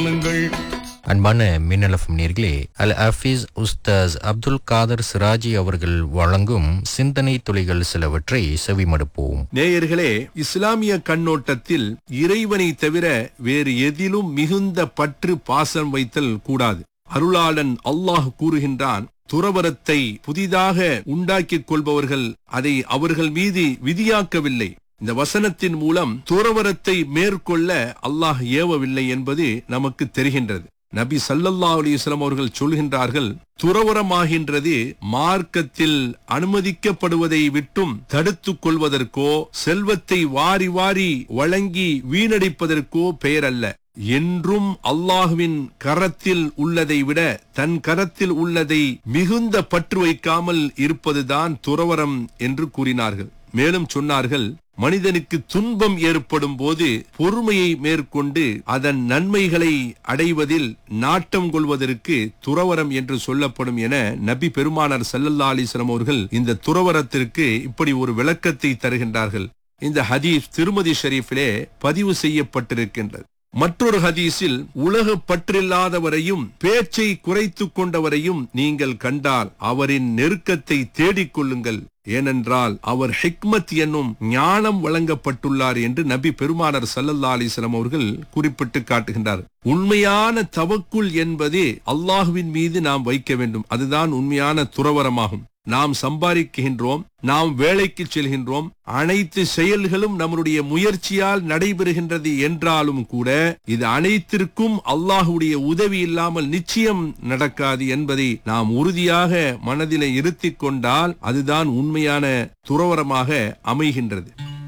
அன்பான மின்னலஃபம் நேர்களே அல் ஹஃபீஸ் உஸ்தாஸ் அப்துல் காதர் சிராஜி அவர்கள் வழங்கும் சிந்தனை துளிகள் சிலவற்றை செவிமடுப்போம் நேயர்களே இஸ்லாமிய கண்ணோட்டத்தில் இறைவனை தவிர வேறு எதிலும் மிகுந்த பற்று பாசம் வைத்தல் கூடாது அருளாளன் அல்லாஹ் கூறுகின்றான் துறவரத்தை புதிதாக உண்டாக்கிக் கொள்பவர்கள் அதை அவர்கள் மீது விதியாக்கவில்லை இந்த வசனத்தின் மூலம் துறவரத்தை மேற்கொள்ள அல்லாஹ் ஏவவில்லை என்பது நமக்கு தெரிகின்றது நபி சல்லல்லாஹு அலைஹி வஸல்லம் அவர்கள் சொல்கின்றார்கள் துறவரமாகின்றது மார்க்கத்தில் அனுமதிக்கப்படுவதை விட்டும் தடுத்துக் கொள்வதற்கோ செல்வத்தை வாரி வாரி வழங்கி வீணடிப்பதற்கோ பெயரல்ல என்றும் அல்லாஹுவின் கரத்தில் உள்ளதை விட தன் கரத்தில் உள்ளதை மிகுந்த பற்று வைக்காமல் இருப்பதுதான் துறவரம் என்று கூறினார்கள் மேலும் சொன்னார்கள் மனிதனுக்கு துன்பம் ஏற்படும் போது பொறுமையை மேற்கொண்டு அதன் நன்மைகளை அடைவதில் நாட்டம் கொள்வதற்கு துறவரம் என்று சொல்லப்படும் என நபி பெருமானார் சல்லல்லா அலிஸ்லாம் அவர்கள் இந்த துறவரத்திற்கு இப்படி ஒரு விளக்கத்தை தருகின்றார்கள் இந்த ஹதீஸ் திருமதி ஷெரீஃபிலே பதிவு செய்யப்பட்டிருக்கின்றது மற்றொரு ஹதீஸில் உலக பற்றில்லாதவரையும் பேச்சை குறைத்துக் கொண்டவரையும் நீங்கள் கண்டால் அவரின் நெருக்கத்தை தேடிக் கொள்ளுங்கள் ஏனென்றால் அவர் ஹிக்மத் என்னும் ஞானம் வழங்கப்பட்டுள்ளார் என்று நபி பெருமானார் சல்லல்லா அலிஸ்லாம் அவர்கள் குறிப்பிட்டு காட்டுகின்றார் உண்மையான தவக்குள் என்பது அல்லாஹுவின் மீது நாம் வைக்க வேண்டும் அதுதான் உண்மையான துறவரமாகும் நாம் சம்பாதிக்கின்றோம் நாம் வேலைக்கு செல்கின்றோம் அனைத்து செயல்களும் நம்முடைய முயற்சியால் நடைபெறுகின்றது என்றாலும் கூட இது அனைத்திற்கும் அல்லாஹுடைய உதவி இல்லாமல் நிச்சயம் நடக்காது என்பதை நாம் உறுதியாக மனதிலே இருத்திக் கொண்டால் அதுதான் உண்மையான துறவரமாக அமைகின்றது